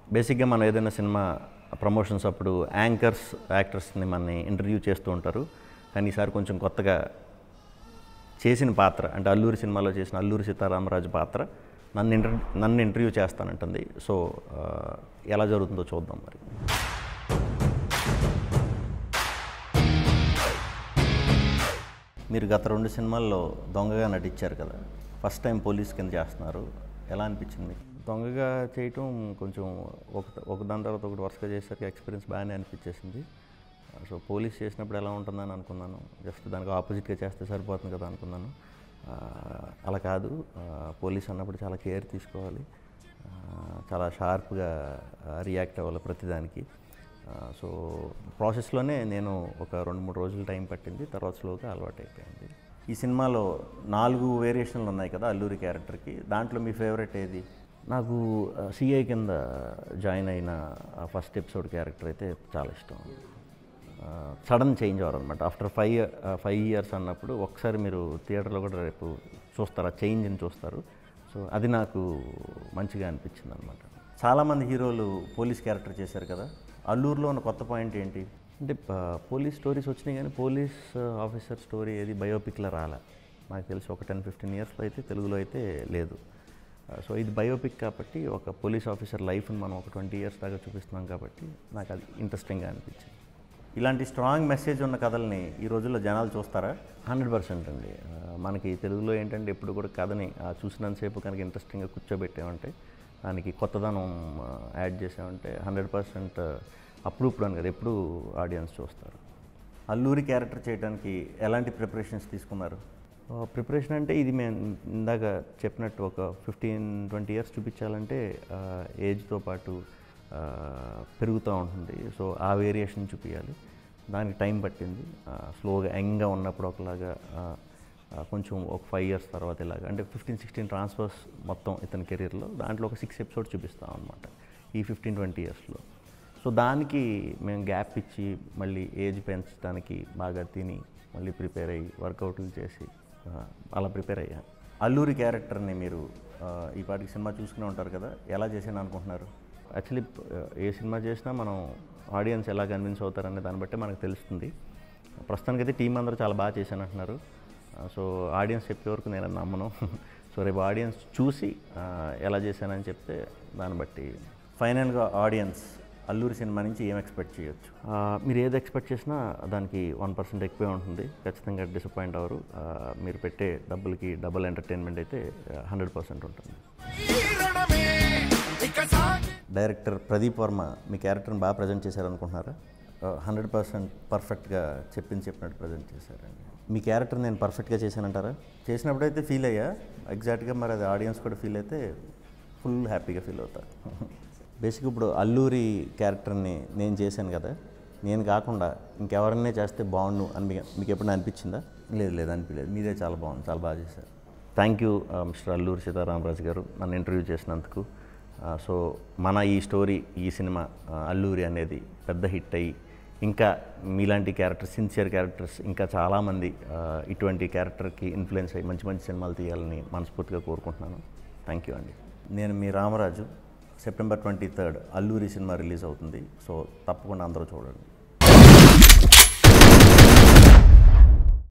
బేసిక్గా మనం ఏదైనా సినిమా ప్రమోషన్స్ అప్పుడు యాంకర్స్ యాక్టర్స్ని మనని ఇంటర్వ్యూ చేస్తూ ఉంటారు కానీ ఈసారి కొంచెం కొత్తగా చేసిన పాత్ర అంటే అల్లూరి సినిమాలో చేసిన అల్లూరి సీతారామరాజు పాత్ర నన్ను ఇంటర్ నన్ను ఇంటర్వ్యూ చేస్తానంటుంది సో ఆ, ఎలా జరుగుతుందో చూద్దాం మరి మీరు గత రెండు సినిమాల్లో దొంగగా నటించారు కదా ఫస్ట్ టైం పోలీస్ కింద చేస్తున్నారు ఎలా అనిపించింది మీకు దొంగగా చేయటం కొంచెం ఒక ఒక దాని తర్వాత ఒకటి వరుసగా చేసరికి ఎక్స్పీరియన్స్ బాగానే అనిపించేసింది సో పోలీస్ చేసినప్పుడు ఎలా ఉంటుందని అనుకున్నాను జస్ట్ దానికి ఆపోజిట్గా చేస్తే సరిపోతుంది కదా అనుకున్నాను ఆ, అలా కాదు ఆ, పోలీస్ అన్నప్పుడు చాలా కేర్ తీసుకోవాలి ఆ, చాలా షార్ప్గా రియాక్ట్ అవ్వాలి ప్రతిదానికి ఆ, సో ప్రాసెస్లోనే నేను ఒక రెండు మూడు రోజులు టైం పట్టింది తర్వాత స్లోగా అలవాటు అయిపోయింది ఈ సినిమాలో నాలుగు వేరియేషన్లు ఉన్నాయి కదా అల్లూరి క్యారెక్టర్కి దాంట్లో మీ ఫేవరెట్ ఏది నాకు సిఐ కింద జాయిన్ అయిన ఫస్ట్ ఎపిసోడ్ క్యారెక్టర్ అయితే చాలా ఇష్టం సడన్ చేంజ్ అవ్వరు అనమాట ఆఫ్టర్ ఫైవ్ ఫైవ్ ఇయర్స్ అన్నప్పుడు ఒకసారి మీరు థియేటర్లో కూడా రేపు చూస్తారు ఆ చేంజ్ని చూస్తారు సో అది నాకు మంచిగా అనిపించింది అనమాట చాలామంది హీరోలు పోలీస్ క్యారెక్టర్ చేశారు కదా అల్లూరులో ఉన్న కొత్త పాయింట్ ఏంటి అంటే ప- పోలీస్ స్టోరీస్ వచ్చినాయి కానీ పోలీస్ ఆఫీసర్ స్టోరీ ఏది బయోపిక్లో రాలే నాకు తెలిసి ఒక టెన్ ఫిఫ్టీన్ ఇయర్స్లో అయితే తెలుగులో అయితే లేదు సో ఇది బయోపిక్ కాబట్టి ఒక పోలీస్ ఆఫీసర్ లైఫ్ని మనం ఒక ట్వంటీ ఇయర్స్ దాకా చూపిస్తున్నాం కాబట్టి నాకు అది ఇంట్రెస్టింగ్గా అనిపించింది ఇలాంటి స్ట్రాంగ్ మెసేజ్ ఉన్న కథల్ని ఈ రోజుల్లో జనాలు చూస్తారా హండ్రెడ్ పర్సెంట్ అండి ఆ, మనకి తెలుగులో ఏంటంటే ఎప్పుడు కూడా కథని ఆ చూసినంతసేపు కనుక ఇంట్రెస్టింగ్గా కూర్చోబెట్టామంటే దానికి కొత్తదనం ఆ, యాడ్ చేసామంటే హండ్రెడ్ పర్సెంట్ అప్పుడు ఇప్పుడు అని కదా ఎప్పుడు ఆడియన్స్ చూస్తారు అల్లూరి క్యారెక్టర్ చేయడానికి ఎలాంటి ప్రిపరేషన్స్ తీసుకున్నారు ప్రిపరేషన్ అంటే ఇది మేము ఇందాక చెప్పినట్టు ఒక ఫిఫ్టీన్ ట్వంటీ ఇయర్స్ చూపించాలంటే ఏజ్తో పాటు ఆ, పెరుగుతూ ఉంటుంది సో ఆ వేరియేషన్ చూపించాలి దానికి టైం పట్టింది స్లోగా యంగ్గా ఉన్నప్పుడు ఒకలాగా ఆ, ఆ, కొంచెం ఒక ఫైవ్ ఇయర్స్ తర్వాత ఇలాగా అంటే ఫిఫ్టీన్ సిక్స్టీన్ ట్రాన్స్ఫర్స్ మొత్తం ఇతని కెరీర్లో దాంట్లో ఒక సిక్స్ ఎపిసోడ్ చూపిస్తాం అనమాట ఈ ఫిఫ్టీన్ ట్వంటీ ఇయర్స్లో సో దానికి మేము గ్యాప్ ఇచ్చి మళ్ళీ ఏజ్ పెంచడానికి బాగా తిని మళ్ళీ ప్రిపేర్ అయ్యి వర్కౌట్లు చేసి ఆ, అలా ప్రిపేర్ అయ్యాను అల్లూరి క్యారెక్టర్ని మీరు ఆ, ఈ పాటికి సినిమా చూసుకునే ఉంటారు కదా ఎలా చేసాను అనుకుంటున్నారు యాక్చువల్లీ ఏ సినిమా చేసినా మనం ఆడియన్స్ ఎలా కన్విన్స్ అవుతారనే దాన్ని బట్టి మనకు తెలుస్తుంది ప్రస్తుతానికైతే టీం అందరూ చాలా బాగా చేశాను అంటున్నారు ఆ, సో ఆడియన్స్ చెప్పే వరకు నేను అది నమ్మను సో రేపు ఆడియన్స్ చూసి ఆ, ఎలా చేశానని చెప్తే దాన్ని బట్టి ఫైనల్గా ఆడియన్స్ అల్లూరి సినిమా నుంచి ఏం ఎక్స్పెక్ట్ చేయొచ్చు ఆ, మీరు ఏది ఎక్స్పెక్ట్ చేసినా దానికి వన్ పర్సెంట్ ఎక్కువే ఉంటుంది ఖచ్చితంగా డిసప్పాయింట్ అవ్వరు ఆ, మీరు పెట్టే డబ్బులకి డబుల్ ఎంటర్టైన్మెంట్ అయితే హండ్రెడ్ పర్సెంట్ ఉంటుంది డైరెక్టర్ ప్రదీప్ వర్మ మీ క్యారెక్టర్ని బాగా ప్రజెంట్ చేశారనుకుంటున్నారా హండ్రెడ్ పర్సెంట్ పర్ఫెక్ట్గా చెప్పింది చెప్పినట్టు ప్రజెంట్ చేశారండి మీ క్యారెక్టర్ నేను పర్ఫెక్ట్గా చేశానంటారా చేసినప్పుడైతే ఫీల్ అయ్యా ఎగ్జాక్ట్గా మరి అది ఆడియన్స్ కూడా ఫీల్ అయితే ఫుల్ హ్యాపీగా ఫీల్ అవుతా బేసిక్ ఇప్పుడు అల్లూరి క్యారెక్టర్ని నేను చేశాను కదా నేను కాకుండా ఇంకెవరన్నా చేస్తే బాగుండు అని మీకు మీకు ఎప్పుడైనా అనిపించిందా లేదు లేదు అనిపించలేదు మీదే చాలా బాగుంది చాలా బాగా చేశారు thank you mister Alluri Sitaramaraju garu నన్ను ఇంటర్వ్యూ చేసినందుకు ఆ, సో మన ఈ స్టోరీ ఈ సినిమా ఆ, అల్లూరి అనేది పెద్ద హిట్ అయ్యి ఇంకా మీలాంటి క్యారెక్టర్స్ సిన్సియర్ క్యారెక్టర్స్ ఇంకా చాలామంది ఆ, ఇటువంటి క్యారెక్టర్కి ఇన్ఫ్లుయెన్స్ అయ్యి మంచి మంచి సినిమాలు తీయాలని మనస్ఫూర్తిగా కోరుకుంటున్నాను థ్యాంక్ యూ అండి నేను మీ Ramaraju September twenty third Alluri cinema release అవుతుంది సో తప్పకుండా అందరూ చూడండి